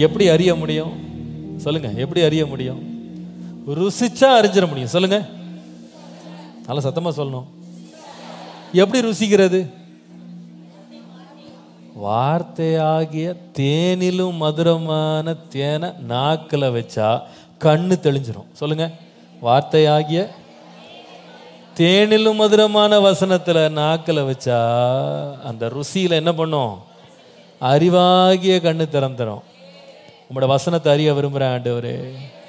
எப்படி அறிய முடியும் சொல்லுங்க எப்படி அறிய முடியும் ருசிச்சா அறிஞ்சிட முடியும் சொல்லுங்க நல்லா சத்தமா சொல்லணும் எப்படி ருசிக்கிறது வார்த்தையாகிய தேனிலும் மதுரமான தேனை நாக்குல வச்சா கண்ணு தெளிஞ்சிரும் சொல்லுங்க வார்த்தையாகிய தேனிலும் மதுரமான வசனத்துல நாக்குல வச்சா அந்த ருசியில என்ன பண்ணும் அறிவாகிய கண்ணு திறந்துரும் உங்களோட வசனத்தை அறிய விரும்புகிறேன் ஆண்டவரே